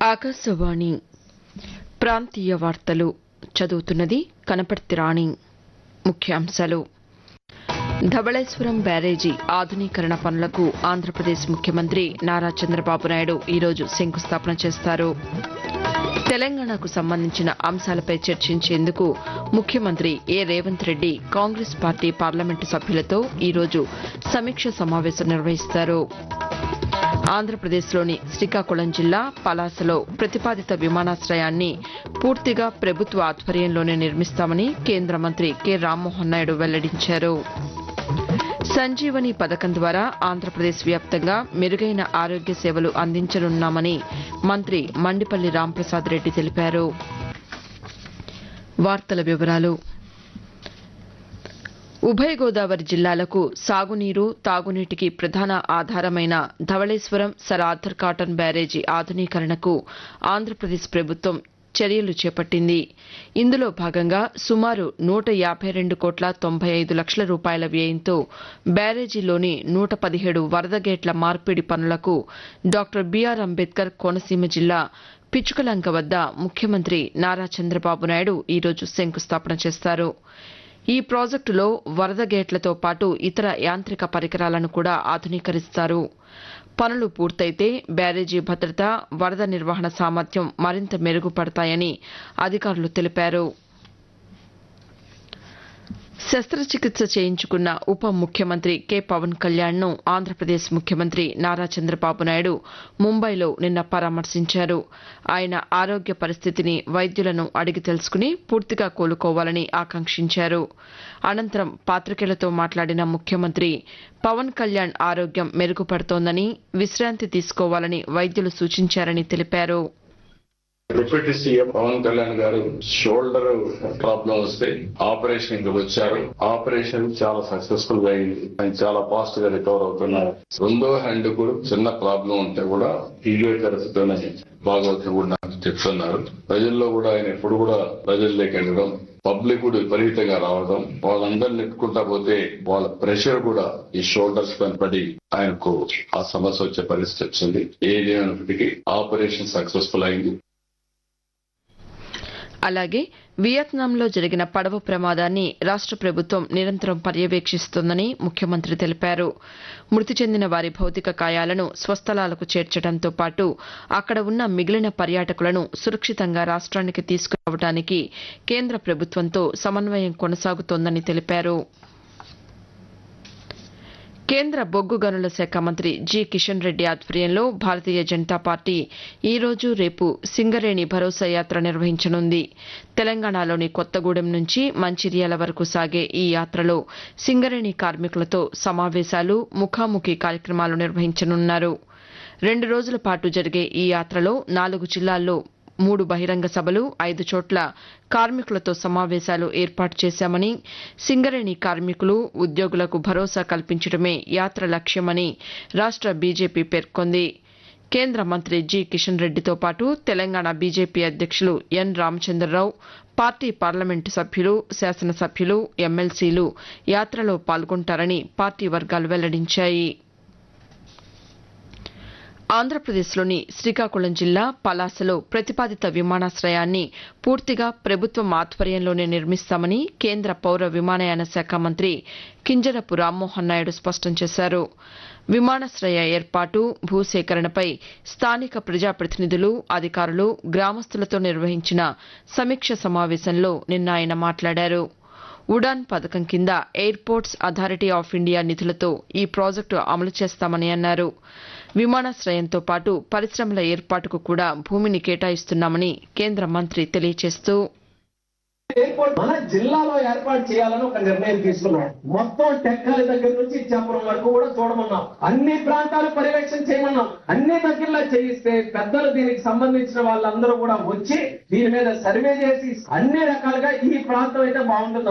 ఆకాశవాణి ప్రాంతీయ వార్తలు చదువుతున్నది కనపర్తి రాణి ముఖ్యాంశాలు ధవళేశ్వరం బ్యారేజీ ఆధునీకరణ పనులకు ఆంధ్రప్రదేశ్ ముఖ్యమంత్రి నారా చంద్రబాబు నాయుడు ఈరోజు శంకుస్థాపన చేస్తారు తెలంగాణకు సంబంధించిన అంశాలపై చర్చించేందుకు ముఖ్యమంత్రి A Revanth Reddy Congress party parliament సభ్యులతో ఈరోజు సమీక్ష సమావేశం నిర్వహిస్తారు ఆంధ్రప్రదేశ్లోని శ్రీకాకుళం జిల్లా పలాసలో ప్రతిపాదిత విమానాశ్రయాన్ని పూర్తిగా ప్రభుత్వ ఆధ్వర్యంలోనే నిర్మిస్తామని కేంద్ర మంత్రి కె రామ్మోహన్ నాయుడు వెల్లడించారు సంజీవని పథకం ద్వారా ఆంధ్రప్రదేశ్ వ్యాప్తంగా మెరుగైన ఆరోగ్య సేవలు అందించనున్నామని మంత్రి మండిపల్లి రాంప్రసాద్ రెడ్డి తెలిపారు వార్తల వివరాలు ఉభయ గోదావరి జిల్లాలకు సాగునీరు తాగునీటికి ప్రధాన ఆధారమైన ధవళేశ్వరం సర్ ఆర్థర్ కాటన్ బ్యారేజీ ఆధునీకరణకు ఆంధ్రప్రదేశ్ ప్రభుత్వం చర్యలు చేపట్టింది ఇందులో భాగంగా సుమారు నూట యాభై రెండు కోట్ల తొంభై ఐదు లక్షల రూపాయల వ్యయంతో బ్యారేజీలోని నూట పదిహేడు వరద గేట్ల మార్పిడి పనులకు డాక్టర్ బీఆర్ అంబేద్కర్ కోనసీమ జిల్లా పిచ్చుకలంక వద్ద ముఖ్యమంత్రి నారా చంద్రబాబు నాయుడు ఈరోజు శంకుస్థాపన చేస్తారు ఈ ప్రాజెక్టులో వరద గేట్లతో పాటు ఇతర యాంత్రిక పరికరాలను కూడా ఆధునీకరిస్తారు పనులు పూర్తయితే బ్యారేజీ భద్రత వరద నిర్వహణ సామర్థ్యం మరింత మెరుగుపడతాయని అధికారులు తెలిపారు శస్త్రచికిత్స చేయించుకున్న ఉప ముఖ్యమంత్రి కె పవన్ కళ్యాణ్ను ఆంధ్రప్రదేశ్ ముఖ్యమంత్రి నారా చంద్రబాబు నాయుడు ముంబైలో నిన్న పరామర్శించారు ఆయన ఆరోగ్య పరిస్థితిని వైద్యులను అడిగి తెలుసుకుని పూర్తిగా కోలుకోవాలని ఆకాంక్షించారు అనంతరం పాతికేయులతో మాట్లాడిన ముఖ్యమంత్రి పవన్ కళ్యాణ్ ఆరోగ్యం మెరుగుపడుతోందని విశ్రాంతి తీసుకోవాలని వైద్యులు సూచించారని తెలిపారు డిప్యూటీ సీఎం పవన్ కళ్యాణ్ గారు షోల్డర్ ప్రాబ్లం వస్తే ఆపరేషన్ కి వచ్చారు ఆపరేషన్ చాలా సక్సెస్ఫుల్ గా అయింది ఆయన చాలా ఫాస్ట్ గా రికవర్ అవుతున్నారు రెండో హ్యాండ్ కూడా చిన్న ప్రాబ్లం ఉంటే కూడా ఫిజియోథెరపీతోనే బాగవుతుంది కూడా నాకు చెప్తున్నారు ప్రజల్లో కూడా ఆయన ఎప్పుడు కూడా ప్రజల్లోకి వెళ్ళడం పబ్లిక్ కూడా విపరీతంగా రావడం వాళ్ళందరిని నెట్టుకుంటా పోతే వాళ్ళ ప్రెషర్ కూడా ఈ షోల్డర్స్ పైన పడి ఆయనకు ఆ సమస్య వచ్చే పరిస్థితి వచ్చింది ఏదేమైనప్పటికీ ఆపరేషన్ సక్సెస్ఫుల్ అయింది అలాగే వియత్నాంలో జరిగిన పడవ ప్రమాదాన్ని రాష్ట ప్రభుత్వం నిరంతరం పర్యవేక్షిస్తోందని ముఖ్యమంత్రి తెలిపారు మృతి చెందిన వారి భౌతిక కాయాలను స్వస్థలాలకు చేర్చడంతో పాటు అక్కడ ఉన్న మిగిలిన పర్యాటకులను సురక్షితంగా రాష్ట్రానికి తీసుకురావడానికి కేంద్ర ప్రభుత్వంతో సమన్వయం కొనసాగుతోందని తెలిపారు కేంద్ర బొగ్గు గనుల శాఖ మంత్రి జి కిషన్ రెడ్డి ఆధ్వర్యంలో భారతీయ జనతా పార్టీ ఈ రోజు రేపు సింగరేణి భరోసా యాత్ర నిర్వహించనుంది తెలంగాణలోని కొత్తగూడెం నుంచి మంచిర్యాల వరకు సాగే ఈ యాత్రలో సింగరేణి కార్మికులతో సమావేశాలు ముఖాముఖి కార్యక్రమాలు నిర్వహించనున్నారు రెండు రోజుల పాటు జరిగే ఈ యాత్రలో నాలుగు జిల్లాల్లో మూడు బహిరంగ సభలు ఐదు చోట్ల కార్మికులతో సమావేశాలు ఏర్పాటు చేశామని సింగరేణి కార్మికులు ఉద్యోగులకు భరోసా కల్పించడమే యాత్ర లక్ష్యమని రాష్ట బీజేపీ పేర్కొంది కేంద్ర మంత్రి జి కిషన్ రెడ్డితో పాటు తెలంగాణ బీజేపీ అధ్యక్షులు ఎన్ రామచంద్రరావు పార్టీ పార్లమెంటు సభ్యులు శాసనసభ్యులు ఎమ్మెల్సీలు యాత్రలో పాల్గొంటారని పార్టీ వర్గాలు వెల్లడించాయి ఆంధ్రప్రదేశ్లోని శ్రీకాకుళం జిల్లా పలాసలో ప్రతిపాదిత విమానాశ్రయాన్ని పూర్తిగా ప్రభుత్వం ఆధ్వర్యంలోనే నిర్మిస్తామని కేంద్ర పౌర విమానయాన శాఖ మంత్రి కింజరపు రామ్మోహన్ నాయుడు స్పష్టం చేశారు విమానాశ్రయ ఏర్పాటు భూసేకరణపై స్థానిక ప్రజాప్రతినిధులు అధికారులు గ్రామస్తులతో నిర్వహించిన సమీక్ష సమావేశంలో నిన్న ఆయన మాట్లాడారు ఉడాన్ పథకం కింద ఎయిర్పోర్ట్స్ అథారిటీ ఆఫ్ ఇండియా నిధులతో ఈ ప్రాజెక్టు అమలు చేస్తామని అన్నారు విమానాశ్రయంతో పాటు పరిశ్రమల ఏర్పాటుకు కూడా భూమిని కేటాయిస్తున్నామని కేంద్ర మంత్రి తెలియజేస్తూ ఎయిర్పోర్ట్ మన జిల్లాలో ఏర్పాటు చేయాలని ఒక నిర్ణయం తీసుకున్నాం మొత్తం టెక్కలి దగ్గర నుంచి ఇచ్చాపురం వరకు కూడా చూడమన్నాం అన్ని ప్రాంతాలు పర్యవేక్షణ చేయమన్నాం అన్ని దగ్గరలో చేయిస్తే పెద్దలు దీనికి సంబంధించిన వాళ్ళందరూ కూడా వచ్చి దీని మీద సర్వే చేసి అన్ని రకాలుగా ఈ ప్రాంతం అయితే బాగుంటుంది